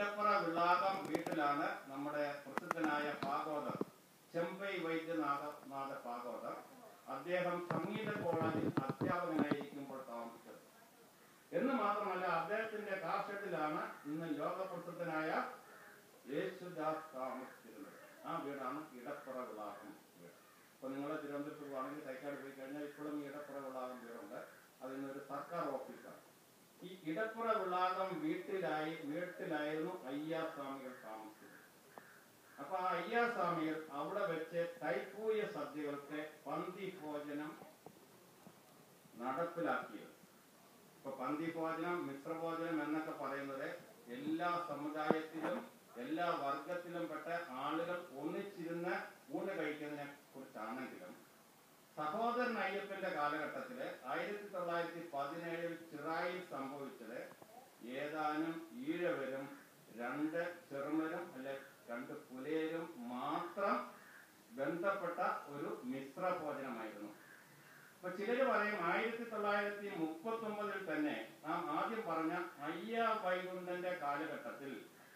ഇടപ്പുറ വിളാകം വീട്ടിലാണ് നമ്മുടെ പ്രസിദ്ധനായ ഭാഗവതർ ചെമ്പൈ വൈദ്യനാഥ നാഥ ഭാഗവതർ അദ്ദേഹം സംഗീത കോളേജിൽ അധ്യാപകനായിരിക്കുമ്പോൾ താമസിച്ചത് എന്ന് മാത്രമല്ല അദ്ദേഹത്തിന്റെ കാർഷെട്ടിലാണ് ഇന്ന് ലോകപ്രസിദ്ധനായ യേശുദാസ് താമസിച്ചിരുന്നത് ആ വീടാണ് ഇടപ്പുറ വിളാകം വീട് അപ്പൊ നിങ്ങൾ തിരുവനന്തപുരത്ത് പോവാണെങ്കിൽ തൈക്കാട് പോയി കഴിഞ്ഞാൽ ഇപ്പോഴും ഈ ഇടപ്പുറ വിളാകം വീടുണ്ട് അത് ഇന്നൊരു സർക്കാർ ഓഫീസാണ് ഈ ഇടപ്പുറ വിളാകം വീട്ടിലായി വീട്ടിലായിരുന്നു അയ്യാസ്വാമികൾ താമസിച്ചത് അപ്പൊ ആ അയ്യാസ്വാമികൾ അവിടെ വെച്ച് തൈപ്പൂയ സദ്യകൾക്ക് പന്തി ഭോജനം നടപ്പിലാക്കിയത് ഇപ്പൊ പന്തി ഭോജനം മിശ്രഭോജനം എന്നൊക്കെ പറയുന്നത് എല്ലാ സമുദായത്തിലും എല്ലാ വർഗത്തിലും പെട്ട ആളുകൾ ഒന്നിച്ചിരുന്ന് ഊണ് കഴിക്കുന്നതിനെ കുറിച്ചാണെങ്കിലും സഹോദരൻ അയ്യപ്പന്റെ കാലഘട്ടത്തില് ആയിരത്തി തൊള്ളായിരത്തി പതിനേഴിൽ ചിറായിൽ സംഭവിച്ചത് ഏതാനും ഈഴവരും രണ്ട് ചെറുമരും അല്ലെ രണ്ട് പുലയരും മാത്രം ബന്ധപ്പെട്ട ഒരു മിശ്രഭോജനമായിരുന്നു അപ്പൊ ചിലര് പറയും ആയിരത്തി തൊള്ളായിരത്തി മുപ്പത്തി ഒമ്പതിൽ തന്നെ നാം ആദ്യം പറഞ്ഞ അയ്യ വൈകുണ്ഠന്റെ കാലഘട്ടത്തിൽ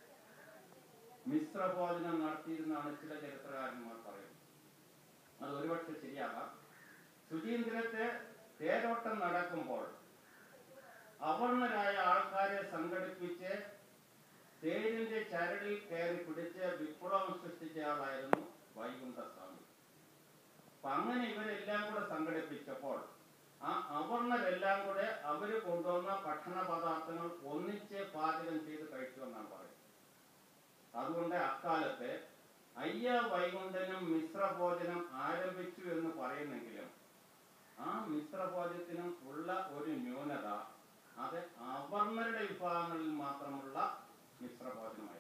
മിശ്രഭോജനം നടത്തിയിരുന്നാണ് ചില ചരിത്രകാരന്മാർ പറയുന്നത് അത് ഒരുപക്ഷെ ശരിയാകാം ശുചീന്ദ്രത്തെ തേരോട്ടം നടക്കുമ്പോൾ അവർണരായ ആൾക്കാരെ സംഘടിപ്പിച്ച് തേരിന്റെ ചരടിൽ കയറി പിടിച്ച് വിപ്ലവം സൃഷ്ടിച്ച ആളായിരുന്നു വൈകുണ്ഠസ്വാമി അപ്പൊ അങ്ങനെ ഇവരെല്ലാം കൂടെ സംഘടിപ്പിച്ചപ്പോൾ ആ അവർണരെല്ലാം കൂടെ അവര് കൊണ്ടുവന്ന ഭക്ഷണ പദാർത്ഥങ്ങൾ ഒന്നിച്ച് പാചകം ചെയ്ത് കഴിച്ചു എന്നാണ് പറയുന്നത് അതുകൊണ്ട് അക്കാലത്ത് അയ്യ വൈകുണ്ഠനും മിശ്രഭോജനം ആരംഭിച്ചു എന്ന് പറയുന്നെങ്കിലും ആ മിശ്രഭോജനത്തിനും ഉള്ള ഒരു ന്യൂനത അത് അവർണരുടെ വിഭാഗങ്ങളിൽ മാത്രമുള്ള മിശ്രഭോജനമായിരുന്നു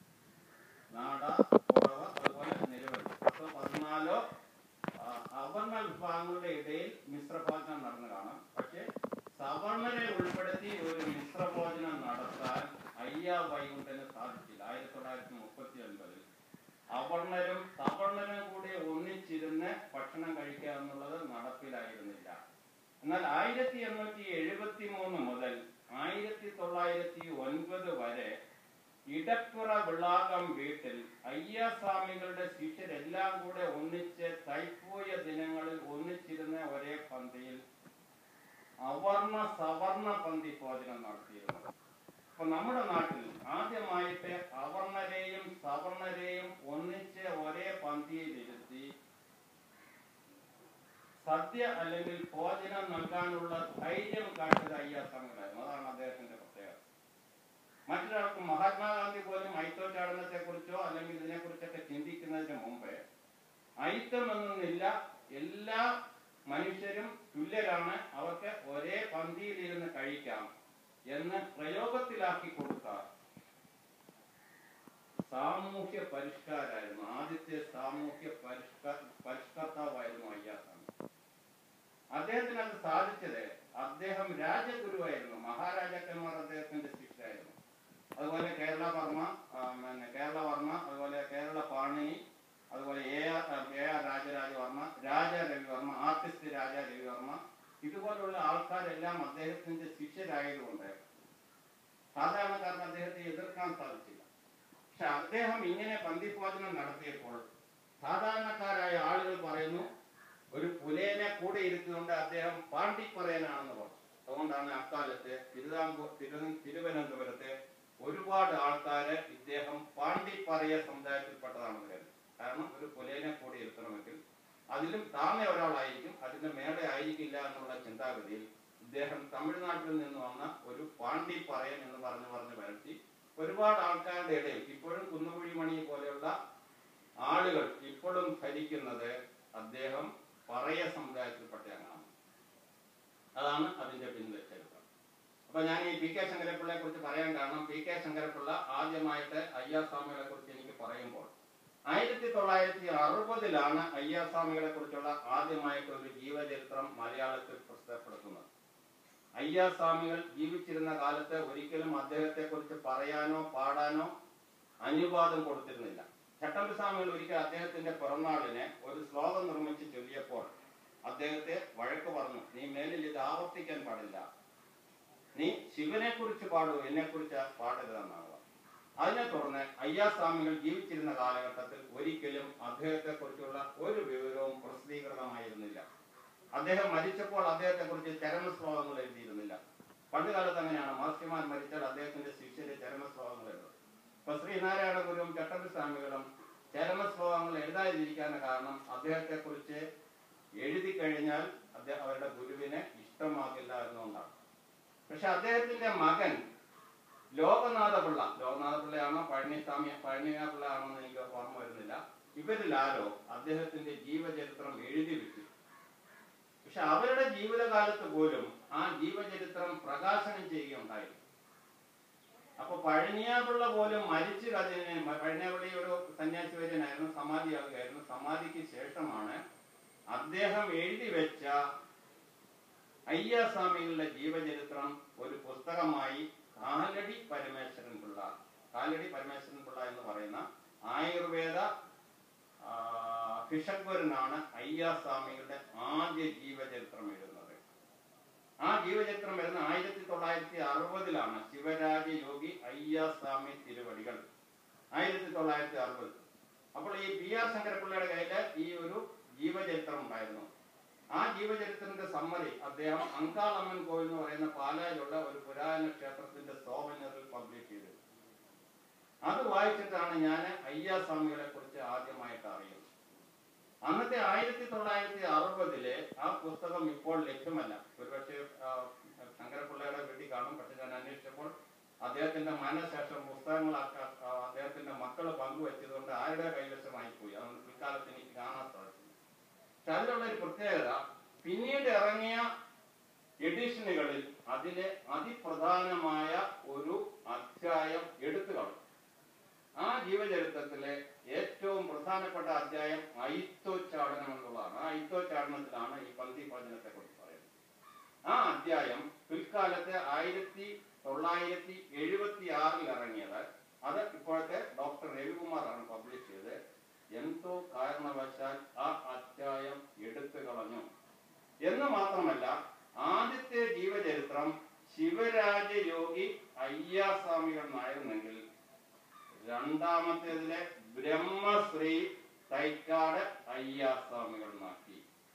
നാട കുറവ് അതുപോലെ നിരവധി പത്തോ പതിനാലോ ആ, അവർണ വിഭാഗങ്ങളുടെ ഇടയിൽ മിശ്രഭോജനം നടന്നു കാണാം പക്ഷെ സവർണരെ ഉൾപ്പെടുത്തി ഒരു മിശ്രഭോജനം നടത്താൻ അയ്യ വൈകുണ്ഠന് സാധിച്ചില്ല ആയിരത്തി തൊള്ളായിരത്തി മുപ്പത്തി ഒൻപതിൽ അവർണരും സവർണരും കൂടി ഒന്നിച്ചിരുന്ന് ഭക്ഷണം കഴിക്കുക എന്നുള്ളത് നടപ്പിലായിരുന്നില്ല എന്നാൽ ആയിരത്തി എണ്ണൂറ്റി എഴുപത്തി മൂന്ന് മുതൽ ആയിരത്തി തൊള്ളായിരത്തി ഒൻപത് വരെ ഇടപ്പുറ വിളാകം വീട്ടിൽ അയ്യാസ്വാമികളുടെ ശിഷ്യരെല്ലാം കൂടെ ഒന്നിച്ച് തൈപ്പൂയ ദിനങ്ങളിൽ ഒന്നിച്ചിരുന്ന ഒരേ പന്തിയിൽ അവർണ സവർണ പന്തി ഭോജനം നടത്തിയിരുന്നു അപ്പൊ നമ്മുടെ നാട്ടിൽ ആദ്യമായിട്ട് അവർണരെയും സവർണരെയും ഒന്നിച്ച് ഒരേ പന്തിയിലിരുത്തി സദ്യ അല്ലെങ്കിൽ ഭോജനം നൽകാനുള്ള ധൈര്യം കാട്ടിയത് അയ്യാസ്വാമികളായിരുന്നു അതാണ് അദ്ദേഹത്തിന്റെ പ്രത്യേകത മറ്റൊരാൾക്ക് മഹാത്മാഗാന്ധി പോലും ഐത്തോച്ചാടനത്തെ കുറിച്ചോ അല്ലെങ്കിൽ ഇതിനെക്കുറിച്ചൊക്കെ ചിന്തിക്കുന്നതിന് മുമ്പ് ഐത്തം എന്നൊന്നില്ല എല്ലാ മനുഷ്യരും തുല്യരാണ് അവർക്ക് ഒരേ പന്തിയിലിരുന്ന് കഴിക്കാം എന്ന് പ്രയോഗത്തിലാക്കി കൊടുത്ത സാമൂഹ്യ പരിഷ്കാരായിരുന്നു ആദ്യത്തെ സാമൂഹ്യ പരിഷ്ക പരിഷ്കർത്താവായിരുന്നു അയ്യാസ്വാമി അദ്ദേഹത്തിന് അത് സാധിച്ചത് അദ്ദേഹം രാജഗുരുവായിരുന്നു മഹാരാജാക്കന്മാർ അദ്ദേഹത്തിന്റെ ശിഷ്യരായിരുന്നു അതുപോലെ കേരള വർമ്മ ആ, പിന്നെ കേരള വർമ്മ അതുപോലെ കേരള പാണിനി അതുപോലെ A R A R Rajarajavarma Raja Ravivarma artist Raja Ravivarma ഇതുപോലുള്ള ആൾക്കാരെല്ലാം അദ്ദേഹത്തിന്റെ ശിഷ്യരായതുകൊണ്ട് സാധാരണക്കാർക്ക് അദ്ദേഹത്തെ എതിർക്കാൻ സാധിച്ചില്ല പക്ഷെ അദ്ദേഹം ഇങ്ങനെ പന്തിഭോജനം നടത്തിയപ്പോൾ സാധാരണക്കാരായ ആളുകൾ പറയുന്നു ഒരു പുലേനെ കൂടെ ഇരുത്തിക്കൊണ്ട് അദ്ദേഹം പാണ്ടിപ്പറയനാണെന്ന് പറഞ്ഞു അതുകൊണ്ടാണ് അക്കാലത്ത് തിരുവിതാംകൂർ തിരു തിരുവനന്തപുരത്തെ ഒരുപാട് ആൾക്കാര് ഇദ്ദേഹം പാണ്ടിപ്പറയ സമുദായത്തിൽപ്പെട്ടതാണെന്ന് കരുതി കാരണം ഒരു പുലേനെ കൂടെ ഇരുത്തണമെങ്കിൽ അതിലും താഴെ ഒരാളായിരിക്കും അതിന്റെ മേലെ ആയിരിക്കില്ല എന്നുള്ള ചിന്താഗതിയിൽ ഇദ്ദേഹം തമിഴ്നാട്ടിൽ നിന്ന് വന്ന ഒരു പാണ്ടിപ്പറയൻ എന്ന് പറഞ്ഞു പറഞ്ഞ് വരത്തി ഒരുപാട് ആൾക്കാരുടെ ഇടയിൽ ഇപ്പോഴും കുന്നുകുഴി മണി പോലെയുള്ള ആളുകൾ ഇപ്പോഴും ഭരിക്കുന്നത് അദ്ദേഹം പറയ സമുദായത്തിൽപ്പെട്ട അംഗമാണ് അതാണ് അതിന്റെ പിന്നിലെ ചരിത്രം അപ്പൊ ഞാൻ ഈ പി കെ ശങ്കരപ്പിള്ളയെ കുറിച്ച് പറയാൻ കാരണം പി കെ ശങ്കരപ്പിള്ള ആദ്യമായിട്ട് അയ്യാസ്വാമികളെ കുറിച്ച് എനിക്ക് പറയുമ്പോൾ ആയിരത്തി തൊള്ളായിരത്തി അറുപതിലാണ് അയ്യാസ്വാമികളെ കുറിച്ചുള്ള ആദ്യമായിട്ട് ഒരു ജീവചരിത്രം മലയാളത്തിൽ പ്രസിദ്ധപ്പെടുത്തുന്നത് അയ്യാസ്വാമികൾ ജീവിച്ചിരുന്ന കാലത്ത് ഒരിക്കലും അദ്ദേഹത്തെ കുറിച്ച് പറയാനോ പാടാനോ അനുവാദം കൊടുത്തിരുന്നില്ല ചട്ടമ്പി സ്വാമികൾ ഒരിക്കൽ അദ്ദേഹത്തിന്റെ പിറന്നാളിന് ഒരു ശ്ലോകം നിർമ്മിച്ച് ചൊല്ലിയപ്പോൾ അദ്ദേഹത്തെ വഴക്ക് പറഞ്ഞു നീ മേലിൽ ഇത് ആവർത്തിക്കാൻ പാടില്ല നീ ശിവനെ കുറിച്ച് പാടൂ എന്നെ കുറിച്ച് പാടരുതെന്നാണ് പറഞ്ഞത്. അതിനെ തുടർന്ന് അയ്യാസ്വാമികൾ ജീവിച്ചിരുന്ന കാലഘട്ടത്തിൽ ഒരിക്കലും അദ്ദേഹത്തെ കുറിച്ചുള്ള ഒരു വിവരവും പ്രസിദ്ധീകൃതമായിരുന്നില്ല അദ്ദേഹം മരിച്ചപ്പോൾ അദ്ദേഹത്തെ കുറിച്ച് ചരമശ്ലോകങ്ങൾ എഴുതിയിരുന്നില്ല പണ്ട് കാലത്ത് അങ്ങനെയാണ് മഹർഷിമാർ മരിച്ചാൽ അദ്ദേഹത്തിന്റെ ശിഷ്യര് ചരമശ്ലോകങ്ങൾ എഴുതും ഇപ്പൊ ശ്രീനാരായണ ഗുരുവും ചട്ടമ്പി സ്വാമികളും ചരമശ്ലോകങ്ങൾ എഴുതാതിരിക്കാനുള്ള കാരണം അദ്ദേഹത്തെ കുറിച്ച് എഴുതി കഴിഞ്ഞാൽ അദ്ദേഹം അവരുടെ ഗുരുവിനെ ഇഷ്ടമാകില്ല എന്നുകൊണ്ടാണ് പക്ഷെ അദ്ദേഹത്തിന്റെ മകൻ ലോകനാഥപിള്ള ലോകനാഥപിള്ളയാണോ പഴനിസ്വാമി പഴനിയാപിള്ളയാണോ എന്ന് എനിക്ക് ഓർമ്മ വരുന്നില്ല ഇവരിൽ ആരോ അദ്ദേഹത്തിന്റെ ജീവചരിത്രം എഴുതി വെച്ചു പക്ഷെ അവരുടെ ജീവിതകാലത്ത് പോലും ആ ജീവചരിത്രം പ്രകാശനം ചെയ്യുകയുണ്ടായി അപ്പൊ പഴനിയാപിള്ള പോലും മരിച്ചു കഴിഞ്ഞ പഴനിയാപിള്ളി ഒരു സന്യാസി വര്യനായിരുന്നു സമാധിയാകുകയായിരുന്നു സമാധിക്ക് ശേഷമാണ് അദ്ദേഹം എഴുതി വെച്ച അയ്യാസ്വാമികളുടെ ജീവചരിത്രം ഒരു പുസ്തകമായി കാലടി പരമേശ്വരൻ പിള്ള കാലടി പരമേശ്വരൻ പിള്ള എന്ന് പറയുന്ന ആയുർവേദ ആ, ഭിഷഗ്വരനാണ് അയ്യാസ്വാമികളുടെ ആദ്യ ജീവചരിത്രം എഴുതുന്നത് ആ ജീവചരിത്രം വരുന്ന ആയിരത്തി തൊള്ളായിരത്തി അറുപതിലാണ് ശിവരാജ യോഗി അയ്യാസ്വാമി തിരുവടികൾ ആയിരത്തി തൊള്ളായിരത്തി അറുപത് അപ്പോൾ ഈ പി ആർ ശങ്കരപിള്ളയുടെ കയ്യില് ഈ ഒരു ജീവചരിത്രം ഉണ്ടായിരുന്നു ആ ജീവചരിത്രത്തിന്റെ സമ്മതി അദ്ദേഹം അങ്കാളമ്മൻ കോവിൽ എന്ന് പറയുന്ന പാലായിലുള്ള ഒരു പുരാതന ക്ഷേത്രത്തിന്റെ സോവനറിൽ പബ്ലിഷ് ചെയ്തത് അത് വായിച്ചിട്ടാണ് ഞാൻ അയ്യാസ്വാമികളെ കുറിച്ച് ആദ്യമായിട്ട് അറിയുന്നത് അന്നത്തെ ആയിരത്തി തൊള്ളായിരത്തി അറുപതിലെ ആ പുസ്തകം ഇപ്പോൾ ലഭ്യമല്ല ഒരുപക്ഷെ ആ, ശങ്കരപിള്ളയുടെ വീട്ടിൽ കാണും പക്ഷെ ഞാൻ അന്വേഷിച്ചപ്പോൾ അദ്ദേഹത്തിന്റെ മനഃശേഷം പുസ്തകങ്ങൾ ആ- ആ അദ്ദേഹത്തിന്റെ മക്കൾ പങ്കുവെച്ചതുകൊണ്ട് ആരുടെ കൈവശമായി പോയി അതുകൊണ്ട് പിൽക്കാലത്ത് എനിക്ക് കാണാൻ സാധിച്ചു പക്ഷെ അതിലുള്ള ഒരു പ്രത്യേകത പിന്നീട് ഇറങ്ങിയ എഡിഷനുകളിൽ അതിലെ അതിപ്രധാനമായ ഒരു അധ്യായം എടുത്തു കളഞ്ഞു ആ ജീവചരിത്രത്തിലെ ഏറ്റവും പ്രധാനപ്പെട്ട അധ്യായം ഐത്തോച്ചാടനം എന്നുള്ളതാണ് ആ ഐത്തോച്ചാടനത്തിലാണ് ഈ പന്തി ഭജനത്തെ കുറിച്ച് പറയുന്നത് ആ അധ്യായം പിൽക്കാലത്തെ ആയിരത്തി തൊള്ളായിരത്തി എഴുപത്തി ആറിൽ ഇറങ്ങിയത് അത് ഇപ്പോഴത്തെ ഡോക്ടർ രവികുമാറാണ് പബ്ലിഷ് ചെയ്തത് എന്തോ കാരണവശാൽ ആ അധ്യായം എടുത്തു കളഞ്ഞു എന്ന് മാത്രമല്ല ആദ്യത്തെ ജീവചരിത്രം ശിവരാജയോഗി അയ്യാസ്വാമികൾ എന്നായിരുന്നെങ്കിൽ രണ്ടാമത്തേതിലെ ബ്രഹ്മശ്രീ തൈക്കാട് അയ്യാസ്വാമികൾ നാക്കി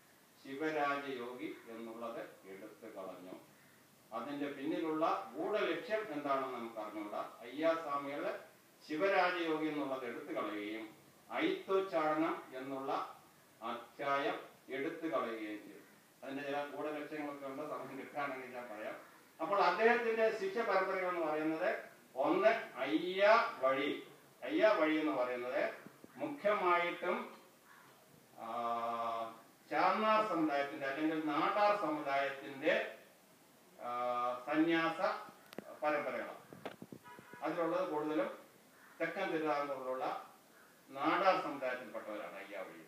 ശിവരാജയോഗി എന്നുള്ളത് എടുത്തു കളഞ്ഞു അതിന്റെ പിന്നിലുള്ള ഗൂഢലക്ഷ്യം എന്താണെന്ന് നമുക്ക് അറിഞ്ഞൂടാ അയ്യാസ്വാമികള് ശിവരാജയോഗി എന്നുള്ളത് എടുത്തു കളയുകയും ഐത്തോച്ചാടനം എന്നുള്ള അധ്യായം എടുത്തു കളയുകയും ചെയ്തു അതിന്റെ ചില ഗൂഢലക്ഷ്യങ്ങളൊക്കെ ഉണ്ട് സമയം കിട്ടുകയാണെങ്കിൽ ഞാൻ പറയാം അപ്പോൾ അദ്ദേഹത്തിന്റെ ശിഷ്യ പരമ്പരകൾ എന്ന് പറയുന്നത് ഒന്ന് അയ്യ വഴി അയ്യ വഴി എന്ന് പറയുന്നത് മുഖ്യമായിട്ടും ആ, ചാന്നാർ സമുദായത്തിന്റെ അല്ലെങ്കിൽ നാടാർ സമുദായത്തിന്റെ ആ, സന്യാസ പരമ്പരകളാണ് അതിലുള്ളത് കൂടുതലും തെക്കൻ തിരുവിതാംകൂറിലുള്ള നാടാർ സമുദായത്തിൽപ്പെട്ടവരാണ് അയ്യ വഴിയിലുള്ളത്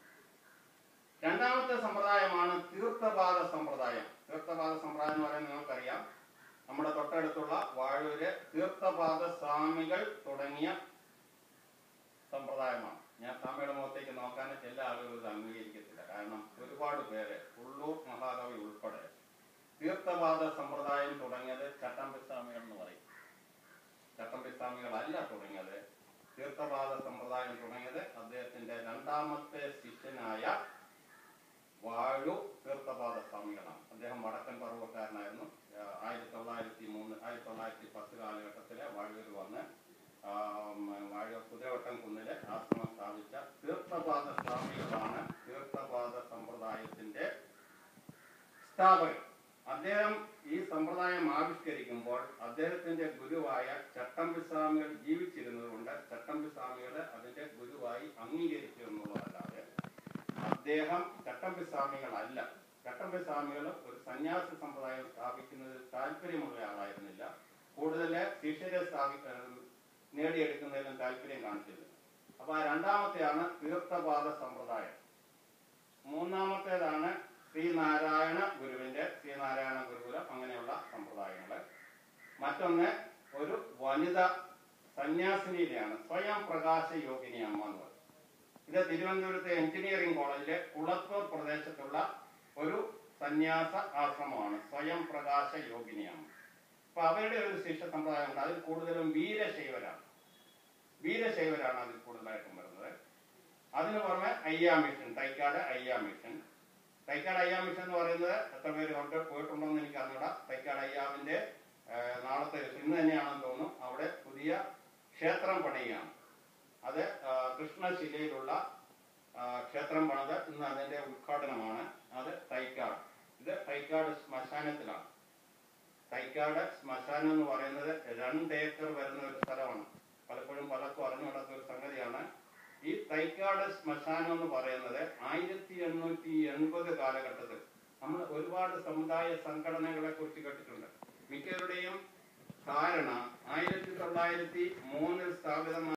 രണ്ടാമത്തെ സമ്പ്രദായമാണ് തീർത്ഥപാദ സമ്പ്രദായം തീർത്ഥപാദ സമ്പ്രദായം എന്ന് പറയുന്നത് നിങ്ങൾക്കറിയാം നമ്മുടെ തൊട്ടടുത്തുള്ള വാഴൂര് തീർത്ഥപാദ സ്വാമികൾ തുടങ്ങിയ സമ്പ്രദായമാണ് ഞാൻ സ്വാമിയുടെ മുഖത്തേക്ക് നോക്കാൻ എല്ലാ ആളുകളും ഇത് അംഗീകരിക്കത്തില്ല കാരണം ഒരുപാട് പേര് ഉള്ളൂർ മഹാകവി ഉൾപ്പെടെ തീർത്ഥപാദ സമ്പ്രദായം തുടങ്ങിയത് ചട്ടമ്പി സ്വാമികൾ എന്ന് പറയും ചട്ടമ്പി സ്വാമികളല്ല തുടങ്ങിയത് തീർത്ഥപാദ സമ്പ്രദായം തുടങ്ങിയത് അദ്ദേഹത്തിന്റെ രണ്ടാമത്തെ ശിഷ്യനായ വാഴു തീർത്ഥപാദ സ്വാമികളാണ് അദ്ദേഹം വടക്കൻ പർവ്വക്കാരനായിരുന്നു ആഹ് ആയിരത്തി തൊള്ളായിരത്തി മൂന്ന് ആയിരത്തി തൊള്ളായിരത്തി പത്ത് കാലഘട്ടത്തിലെ വാഴൂർ വന്ന് ആം, വാഴ കുതിരവട്ടം കുന്നിലെ ആശ്രമം സ്ഥാപിച്ച തീർത്ഥപാദ സ്വാമികളാണ് തീർത്ഥപാദ സമ്പ്രദായത്തിന്റെ സ്ഥാപകൻ അദ്ദേഹം ഈ സമ്പ്രദായം ആവിഷ്കരിക്കുമ്പോൾ അദ്ദേഹത്തിന്റെ ഗുരുവായ ചട്ടമ്പി സ്വാമികൾ ജീവിച്ചിരുന്നതുകൊണ്ട് ചട്ടമ്പി സ്വാമികളെ അതിന്റെ ഗുരുവായി അംഗീകരിച്ചു എന്നുള്ളതല്ലാതെ അദ്ദേഹം ചട്ടമ്പി സ്വാമികളല്ല ചട്ടമ്പി സ്വാമികൾ ഒരു സന്യാസി സമ്പ്രദായം സ്ഥാപിക്കുന്നതിൽ താല്പര്യമുള്ള ആളായിരുന്നില്ല കൂടുതൽ ശിഷ്യരെ സ്ഥാപി ഏഹ് നേടിയെടുക്കുന്നതിലും താല്പര്യം കാണിച്ചിരുന്നു അപ്പൊ ആ രണ്ടാമത്തെയാണ് തീർത്ഥപാദ സമ്പ്രദായം മൂന്നാമത്തേതാണ് ശ്രീനാരായണ ഗുരുവിന്റെ ശ്രീനാരായണ ഗുരുകുലം അങ്ങനെയുള്ള സമ്പ്രദായങ്ങള് മറ്റൊന്ന് ഒരു വനിത സന്യാസിനിയിലെയാണ് സ്വയം പ്രകാശ യോഗിനി അമ്മ എന്ന് പറയും ഇത് തിരുവനന്തപുരത്തെ എഞ്ചിനീയറിംഗ് കോളേജിലെ കുളത്തൂർ പ്രദേശത്തുള്ള ഒരു സന്യാസ ആശ്രമമാണ് സ്വയം പ്രകാശ യോഗിനി അമ്മ അപ്പൊ അവരുടെ ഒരു ശിഷ്യ സമ്പ്രദായമുണ്ട് അതിൽ കൂടുതലും വീരശൈവരാണ് വീരശൈവരാണ് അതിൽ കൂടുതലായിട്ടും വരുന്നത് അതിന് പുറമെ അയ്യാ മിഷൻ തൈക്കാട് അയ്യാ മിഷൻ തൈക്കാട് അയ്യാ മിഷൻ എന്ന് പറയുന്നത് എത്ര പേര് കൊണ്ട് പോയിട്ടുണ്ടോ എന്ന് എനിക്ക് അറിഞ്ഞൂടാ തൈക്കാട് അയ്യാവിന്റെ ആ, നാളത്തെ ദിവസം ഇന്ന് തന്നെയാണെന്ന് തോന്നുന്നു അവിടെ പുതിയ ക്ഷേത്രം പണിയുകയാണ് അത് ആ, കൃഷ്ണശിലയിലുള്ള ആ, ക്ഷേത്രം പണിത് ഇന്ന് അതിന്റെ ഉദ്ഘാടനമാണ് അത് തൈക്കാട് ഇത് തൈക്കാട് ശ്മശാനത്തിലാണ് തൈക്കാട് ശ്മശാനം എന്ന് പറയുന്നത് രണ്ട് ഏക്കർ വരുന്ന ഒരു സ്ഥലമാണ് പലപ്പോഴും പലർക്കും അറിഞ്ഞുകൂടാത്ത ഒരു സംഗതിയാണ് ഈ തൈക്കാട് ശ്മശാനം എന്ന് പറയുന്നത് ആയിരത്തി എണ്ണൂറ്റി എൺപത് കാലഘട്ടത്തിൽ നമ്മൾ ഒരുപാട് സമുദായ സംഘടനകളെ കുറിച്ച് കേട്ടിട്ടുണ്ട് മിക്കവരുടെയും ധാരണ ആയിരത്തി തൊള്ളായിരത്തി മൂന്നിൽ സ്ഥാപിതമായ